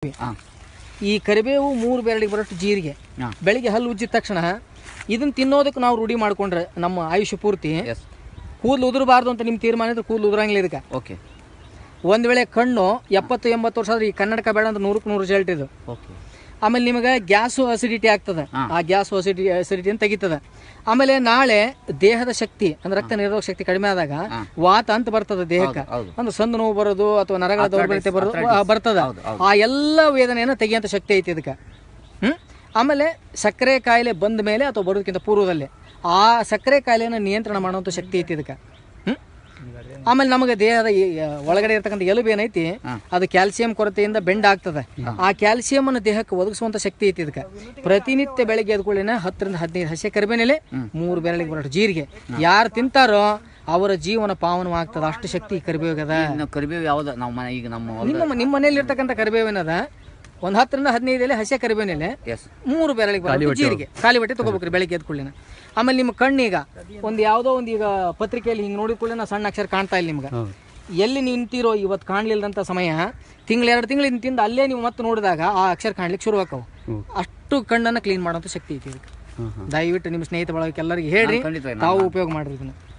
ಹಾಂ ಈ ಕರಿಬೇವು ಮೂರು ಬೆರಳಿಗೆ ಬರೋಷ್ಟು ಜೀರಿಗೆ ಹಾಂ ಬೆಳಿಗ್ಗೆ ಹಲ್ಲು ಉಜ್ಜಿದ ತಕ್ಷಣ ಇದನ್ನ ತಿನ್ನೋದಕ್ಕೆ ನಾವು ರೂಢಿ ಮಾಡ್ಕೊಂಡ್ರೆ ನಮ್ಮ ಆಯುಷ್ಯ ಪೂರ್ತಿ ಎಸ್ ಕೂದಲು ಉದುರಬಾರ್ದು ಅಂತ ನಿಮ್ಮ ತೀರ್ಮಾನ ಇದ್ರೆ ಕೂದಲು ಉದುರಂಗಿಲ್ಲ ಇದಕ್ಕೆ ಓಕೆ ಒಂದು ವೇಳೆ ಕಣ್ಣು ಎಪ್ಪತ್ತು ಎಂಬತ್ತು ವರ್ಷ ಆದ್ರೆ ಈ ಕನ್ನಡಕ ಬೇಡ ಅಂತ ನೂರಕ್ಕೆ ನೂರು ರಿಸಲ್ಟ್ ಇದು ಓಕೆ ಆಮೇಲೆ ನಿಮಗೆ ಗ್ಯಾಸು ಅಸಿಡಿಟಿ ಆಗ್ತದೆ ಹಾ. ಆ ಗ್ಯಾಸು ಅಸಿಡಿ ಅಸಿಡಿಟಿಯನ್ನು ತೆಗಿತದೆ ಆಮೇಲೆ ನಾಳೆ ದೇಹದ ಶಕ್ತಿ ಅಂದ್ರೆ ರಕ್ತ ನಿರೋಧಕ ಶಕ್ತಿ ಕಡಿಮೆ ಆದಾಗ ಹಾ. ವಾತ ಅಂತ ಬರ್ತದೆ ದೇಹಕ್ಕೆ ಹೌದು ಅಂದ್ರೆ ಸಂದು ನೋವು ಬರೋದು ಅಥವಾ ನರಗಳ ದೌರ್ಬಲ್ಯತೆ ಬರೋದು ಆ, ಬರ್ತದ ಹೌದು, ಹೌದು. ಆ ಎಲ್ಲ ವೇದನೆಯನ್ನು ತೆಗಿಯಂತ ಶಕ್ತಿ ಐತಿ ಇದಕ್ಕೆ ಹ್ಮ್ ಆಮೇಲೆ ಸಕ್ಕರೆ ಕಾಯಿಲೆ ಬಂದ ಮೇಲೆ ಅಥವಾ ಬರೋದಕ್ಕಿಂತ ಪೂರ್ವದಲ್ಲಿ ಆ ಸಕ್ಕರೆ ಕಾಯಿಲೆಯನ್ನು ನಿಯಂತ್ರಣ ಮಾಡುವಂಥ ಶಕ್ತಿ ಐತಿ ಇದಕ್ಕೆ ಹ್ಮ್ ಆಮೇಲೆ ನಮಗೆ ದೇಹದ ಈ, ಆ, ಒಳಗಡೆ ಇರ್ತಕ್ಕಂಥ ಎಲುಬು ಏನೈತಿ ಹಾ. ಅದು ಕ್ಯಾಲ್ಸಿಯಂ ಕೊರತೆಯಿಂದ ಬೆಂಡ್ ಆಗ್ತದೆ ಆ ಕ್ಯಾಲ್ಸಿಯಂ ಅನ್ನು ದೇಹಕ್ಕೆ ಒದಗಿಸುವಂತ ಶಕ್ತಿ ಐತಿ ಇದಕ್ಕೆ ಪ್ರತಿನಿತ್ಯ ಬೆಳಗ್ಗೆ ಎದ್ಕೊಳ್ಳಿನ ಹತ್ತರಿಂದ ಹದಿನೈದು ಹಸೆ ಕರಿಬೇನೆಲೆ ಮೂರು ಬೆರಳಿಗೆ ಬರೋಷ್ಟು ಜೀರಿಗೆ ಯಾರು ತಿಂತಾರೋ ಅವರ ಜೀವನ ಪಾವನವಾಗ್ತದ ಅಷ್ಟು ಶಕ್ತಿ ಈ ಕರಿಬೇವಿಗದ ಇನ್ನು ಕರಿಬೇವು ಯಾವ್ದು ನಾವು ಮನೆ ಈಗ ನಮ್ಮ ಹೊಲ್ದ ನಿಮ್ಮ ನಿಮ್ಮ ಮನೆಯಲ್ಲಿ ಇರ್ತಕ್ಕಂಥ ಕರಿಬೇವಿನದ ಒಂದು ಹತ್ತರಿಂದ ಹದಿನೈದು ಎಲೆ ಹಸೆ ಕರಿಬೇವಿನೆಲೆ ಎಸ್ ಮೂರು ಬೆರಳಿಗೆ ಬರೋದು ಜೀರಿಗೆ ಖಾಲಿ ಹೊಟ್ಟೆ ತಗೋಬೇಕ್ರಿ ಬೆಳಿಗ್ಗೆ ಎದ್ಕೊಳ್ಳಿನ ಆಮೇಲೆ ನಿಮ್ಮ ಕಣ್ಣೀಗ ಒಂದು ಯಾವುದೋ ಒಂದು ಈಗ ಪತ್ರಿಕೆಯಲ್ಲಿ ಹಿಂಗೆ ನೋಡಿದ ಕೂಡಲೇ ಸಣ್ಣ ಅಕ್ಷರ ಕಾಣ್ತಾ ಇಲ್ಲ ನಿಮ್ಗೆ ಎಲ್ಲಿ ನಿಂತಿರೋ ಇವತ್ತು ಕಾಣಲಿಲ್ಲದಂಥ ಸಮಯ ತಿಂಗಳು ಎರಡು ತಿಂಗಳು ತಿಂದು ಅಲ್ಲೇ ನೀವು ಮತ್ತೆ ನೋಡಿದಾಗ ಆ ಅಕ್ಷರ ಕಾಣ್ಲಿಕ್ಕೆ ಶುರು ಆಕವು ಅಷ್ಟು ಕಣ್ಣನ್ನು ಕ್ಲೀನ್ ಮಾಡೋಂಥ ಶಕ್ತಿ ಐತಿ ಇದಕ್ಕೆ ದಯವಿಟ್ಟು ನಿಮ್ಮ ಸ್ನೇಹಿತ ಬಳಗಕ್ಕೆ ಎಲ್ಲರಿಗೆ ಹೇಳ್ರಿ ಖಂಡಿತ ತಾವು ಉಪಯೋಗ ಮಾಡ್ರಿ ಇದನ್ನ